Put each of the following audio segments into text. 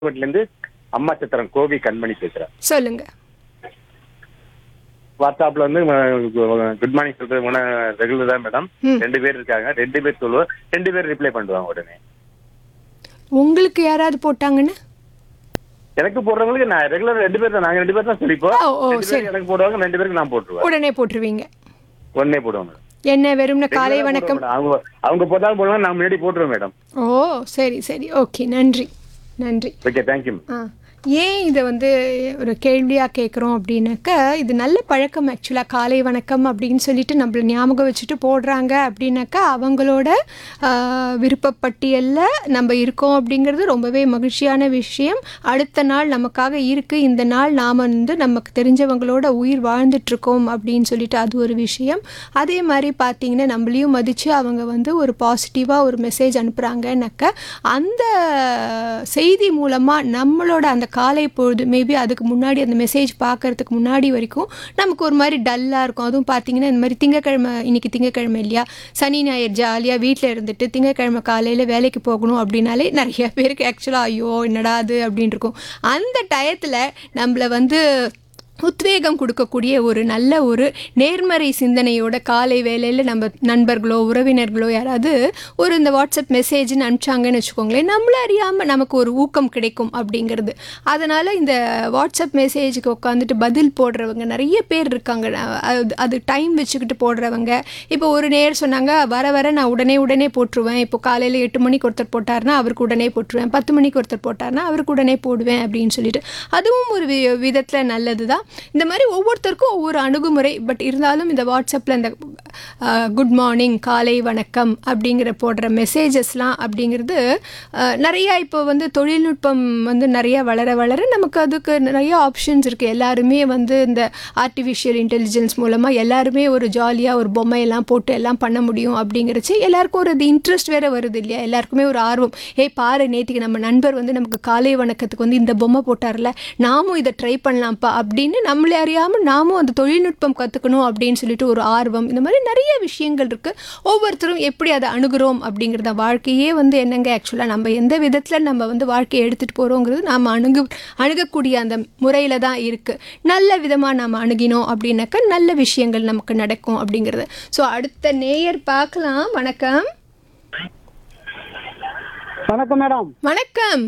வீட்டுல இருந்து அம்மா சத்திரம் கோவி கண்மணி பேசுறேன் சொல்லுங்க வாட்ஸ்அப்ல வந்து குட் மார்னிங் சொல்றது ரெகுலர் தான் மேடம் ம். ரெண்டு பேர் இருக்காங்க ரெண்டு பேர் சொல்லுவோம் ரெண்டு பேர் ரிப்ளை பண்ணுவாங்க உடனே உங்களுக்கு யாராவது போட்டாங்கன்னு எனக்கு போடுறவங்களுக்கு நான் ரெகுலர் ரெண்டு பேர் தான் நாங்க ரெண்டு பேர் தான் சொல்லிப்போம் ஓ, ஓ, ரெண்டு சரி. பேர் எனக்கு போடுவாங்க ரெண்டு பேருக்கு நான் போட்டுருவேன் உடனே போட்டுருவீங்க உடனே போடுவோம் மேடம் என்ன வெறும்ன காலை Regular ஆ வணக்கம் போடுவேன் madam. அவங்க அவங்க போட்டாலும் போடலாம் நான் முன்னாடி போட்டுருவேன் மேடம் ஓ சரி சரி ஓகே நன்றி நன்றி ஓகே தேங்க்யூ ஆ ஏன் இதை வந்து ஒரு கேள்வியாக கேட்குறோம் அப்படின்னாக்கா இது நல்ல பழக்கம் ஆக்சுவலாக காலை வணக்கம் அப்படின்னு சொல்லிட்டு நம்மள ஞாபகம் வச்சுட்டு போடுறாங்க அப்படின்னாக்கா அவங்களோட ஆ, விருப்பப்பட்டியலில் நம்ம இருக்கோம் அப்படிங்கிறது ரொம்பவே மகிழ்ச்சியான விஷயம் அடுத்த நாள் நமக்காக இருக்குது இந்த நாள் நாம் வந்து நமக்கு தெரிஞ்சவங்களோட உயிர் வாழ்ந்துட்டுருக்கோம் அப்படின்னு சொல்லிட்டு அது ஒரு விஷயம் அதே மாதிரி பார்த்தீங்கன்னா நம்மளையும் மதித்து அவங்க வந்து ஒரு பாசிட்டிவாக ஒரு மெசேஜ் அனுப்புகிறாங்கன்னாக்க அந்த செய்தி மூலமாக நம்மளோட அந்த காலை பொழுது மேபி அதுக்கு முன்னாடி அந்த மெசேஜ் பார்க்கறதுக்கு முன்னாடி வரைக்கும் நமக்கு ஒரு மாதிரி டல்லாக இருக்கும் அதுவும் பார்த்தீங்கன்னா இந்த மாதிரி திங்கக்கிழமை இன்னைக்கு திங்கக்கிழமை இல்லையா சனி ஞாயிறு ஜாலியாக வீட்டில் இருந்துட்டு திங்கக்கிழமை காலையில் வேலைக்கு போகணும் அப்படின்னாலே நிறைய பேருக்கு ஆக்சுவலாக ஐயோ என்னடா அது அப்படின்னு இருக்கும் அந்த டயத்தில் நம்மளை வந்து உத்வேகம் கொடுக்கக்கூடிய ஒரு நல்ல ஒரு நேர்மறை சிந்தனையோட காலை வேளையில் நம்ம நண்பர்களோ உறவினர்களோ யாராவது ஒரு இந்த வாட்ஸ்அப் மெசேஜ்னு அனுப்பிச்சாங்கன்னு வச்சுக்கோங்களேன் நம்மள அறியாமல் நமக்கு ஒரு ஊக்கம் கிடைக்கும் அப்படிங்கிறது அதனால் இந்த வாட்ஸ்அப் மெசேஜுக்கு உட்காந்துட்டு பதில் போடுறவங்க நிறைய பேர் இருக்காங்க அது அது டைம் வச்சுக்கிட்டு போடுறவங்க இப்போ ஒரு நேர் சொன்னாங்க வர வர நான் உடனே உடனே போட்டுருவேன் இப்போ காலையில் எட்டு மணிக்கு ஒருத்தர் போட்டார்னா அவருக்கு உடனே போட்டுருவேன் பத்து மணிக்கு ஒருத்தர் போட்டார்னா அவருக்கு உடனே போடுவேன் அப்படின்னு சொல்லிட்டு அதுவும் ஒரு வி விதத்தில் நல்லது தான் இந்த மாதிரி ஒவ்வொருத்தருக்கும் ஒவ்வொரு அணுகுமுறை பட் இருந்தாலும் இந்த வாட்ஸ்அப்பில் இந்த குட் மார்னிங் காலை வணக்கம் அப்படிங்கிற போடுற மெசேஜஸ்லாம் அப்படிங்கிறது அஹ், நிறையா இப்போ வந்து தொழில்நுட்பம் வந்து நிறைய வளர வளர நமக்கு அதுக்கு நிறைய ஆப்ஷன்ஸ் இருக்குது எல்லாருமே வந்து இந்த ஆர்டிஃபிஷியல் இன்டெலிஜென்ஸ் மூலமாக எல்லாருமே ஒரு ஜாலியாக ஒரு பொம்மையெல்லாம் போட்டு எல்லாம் பண்ண முடியும் அப்படிங்கிறச்சு எல்லாருக்கும் ஒரு இன்ட்ரெஸ்ட் வேற வருது இல்லையா எல்லாருக்குமே ஒரு ஆர்வம் ஏய் பாரு நேற்றுக்கு நம்ம நண்பர் வந்து நமக்கு காலை வணக்கத்துக்கு வந்து இந்த பொம்மை போட்டார்ல நாமும் இதை ட்ரை பண்ணலாம்ப்பா அப்படின்னு நம்மளே அறியாமல் நாமும் அந்த தொழில்நுட்பம் கற்றுக்கணும் அப்படின்னு சொல்லிட்டு ஒரு ஆர்வம் இந்த மாதிரி நிறைய விஷயங்கள் இருக்குது ஒவ்வொருத்தரும் எப்படி அதை அணுகுறோம் அப்படிங்கிறத வாழ்க்கையே வந்து என்னங்க ஆக்சுவலாக நம்ம எந்த விதத்தில் நம்ம வந்து வாழ்க்கையை எடுத்துகிட்டு போகிறோங்கிறது நாம் அணுகு அணுகக்கூடிய அந்த முறையில் தான் இருக்குது நல்ல விதமாக நாம் அணுகினோம் அப்படின்னாக்கா நல்ல விஷயங்கள் நமக்கு நடக்கும் அப்படிங்கிறது ஸோ அடுத்த நேயர் பார்க்கலாம் வணக்கம் வணக்கம் மேடம் வணக்கம்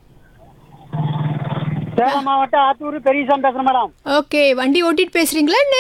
சேலம் மாவட்டம் ஆத்தூர் பெரியசாமி பேசுறேன் மேடம் ஓகே வண்டி ஓட்டிட்டு பேசுகிறீங்களா என்ன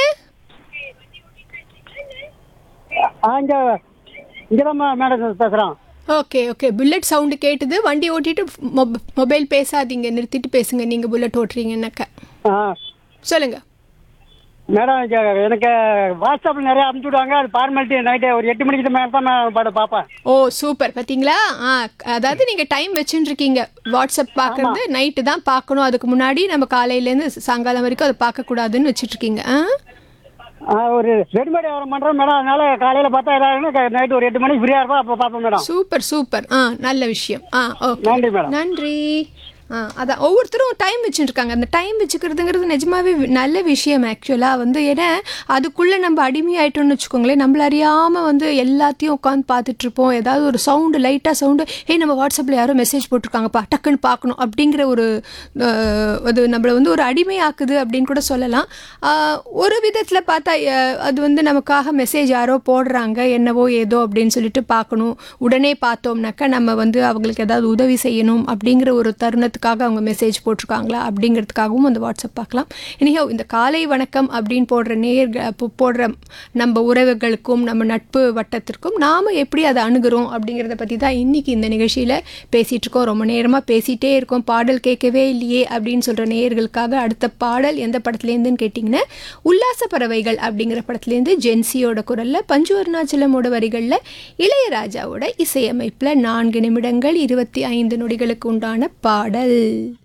ஆ, இங்க இங்கதான் மே- மேடம் பேசுறேன் ஓகே ஓகே புல்லட் சவுண்டு கேட்டுது வண்டி ஓட்டிட்டு மொப மொபைல் பேசாதீங்க நிறுத்திட்டு பேசுங்க நீங்கள் புல்லட் ஓட்டுறீங்கன்னாக்கா ஆ, சொல்லுங்க மேடம் இங்க எனக்கு வாட்ஸ்அப்ல நிறைய அனுப்பிச்சு விடுவாங்க அது ஃபார்மாலிட்டி நைட்டு ஒரு எட்டு மணிக்கு மேலே தான் நான் பாட பார்ப்பேன் ஓ சூப்பர் பார்த்தீங்களா ஆ அதாவது நீங்கள் டைம் வச்சுருக்கீங்க வாட்ஸ்அப் பார்க்கறது நைட்டு தான் பார்க்கணும் அதுக்கு முன்னாடி நம்ம காலையிலேருந்து சாயங்காலம் வரைக்கும் அதை பார்க்கக்கூடாதுன்னு வச்சுட்ருக்கீங்க ஆ ஆ, ஒரு ரெடிமேட் வியாபாரம் பண்றேன் மேடம் அதனால காலையில பார்த்தா ஏதாவது நைட்டு ஒரு எட்டு மணிக்கு ஃப்ரீயா இருப்பா அப்போ பார்ப்பேன் மேடம் சூப்பர் சூப்பர் ஆ நல்ல விஷயம் ஆ ஓகே நன்றி மேடம் நன்றி ஆ அதான் ஒவ்வொருத்தரும் டைம் வச்சுருக்காங்க அந்த டைம் வச்சுக்கிறதுங்கிறது நிஜமாவே வி- நல்ல விஷயம் ஆக்சுவலாக வந்து ஏன்னா அதுக்குள்ளே நம்ம அடிமையாயிட்டோம்னு வச்சுக்கோங்களேன் நம்மள அறியாமல் வந்து எல்லாத்தையும் உட்காந்து பார்த்துட்டு இருப்போம் ஏதாவது ஒரு சவுண்டு லைட்டாக சவுண்டு ஏய் நம்ம வாட்ஸ்அப்பில் யாரோ மெசேஜ் போட்டிருக்காங்கப்பா டக்குன்னு பார்க்கணும் அப்படிங்கிற ஒரு அஹ், அது நம்மளை வந்து ஒரு அடிமையாக்குது அப்படின்னு கூட சொல்லலாம் ஆஹ், ஒரு விதத்தில் பார்த்தா அஹ், அது வந்து நமக்காக மெசேஜ் யாரோ போடுறாங்க என்னவோ ஏதோ அப்படின்னு சொல்லிட்டு பார்க்கணும் உடனே பார்த்தோம்னாக்கா நம்ம வந்து அவங்களுக்கு ஏதாவது உதவி செய்யணும் அப்படிங்கிற ஒரு தருணத்துக்காக அவங்க மெசேஜ் போட்டிருக்காங்களா அப்படிங்கிறதுக்காகவும் அந்த வாட்ஸ்அப் பார்க்கலாம் இனியோ இந்த காலை வணக்கம் அப்படின்னு போடுற நேர்க போ- போடுற நம்ம உறவுகளுக்கும் நம்ம நட்பு வட்டத்திற்கும் நாம் எப்படி அதை அணுகிறோம் அப்படிங்கிறத பற்றி தான் இன்றைக்கி இந்த நிகழ்ச்சியில் பேசிகிட்டு இருக்கோம் ரொம்ப நேரமாக பேசிகிட்டே இருக்கோம் பாடல் கேட்கவே இல்லையே அப்படின்னு சொல்கிற நேயர்களுக்காக அடுத்த பாடல் எந்த படத்துலேருந்துன்னு கேட்டிங்கன்னா உல்லாச பறவைகள் அப்படிங்கிற படத்துலேருந்து ஜென்சியோட குரலில் பஞ்சு அருணாச்சலமோட வரிகளில் இளையராஜாவோட இசையமைப்பில் நான்கு நிமிடங்கள் இருபத்தி ஐந்து நொடிகளுக்கு உண்டான பாடல்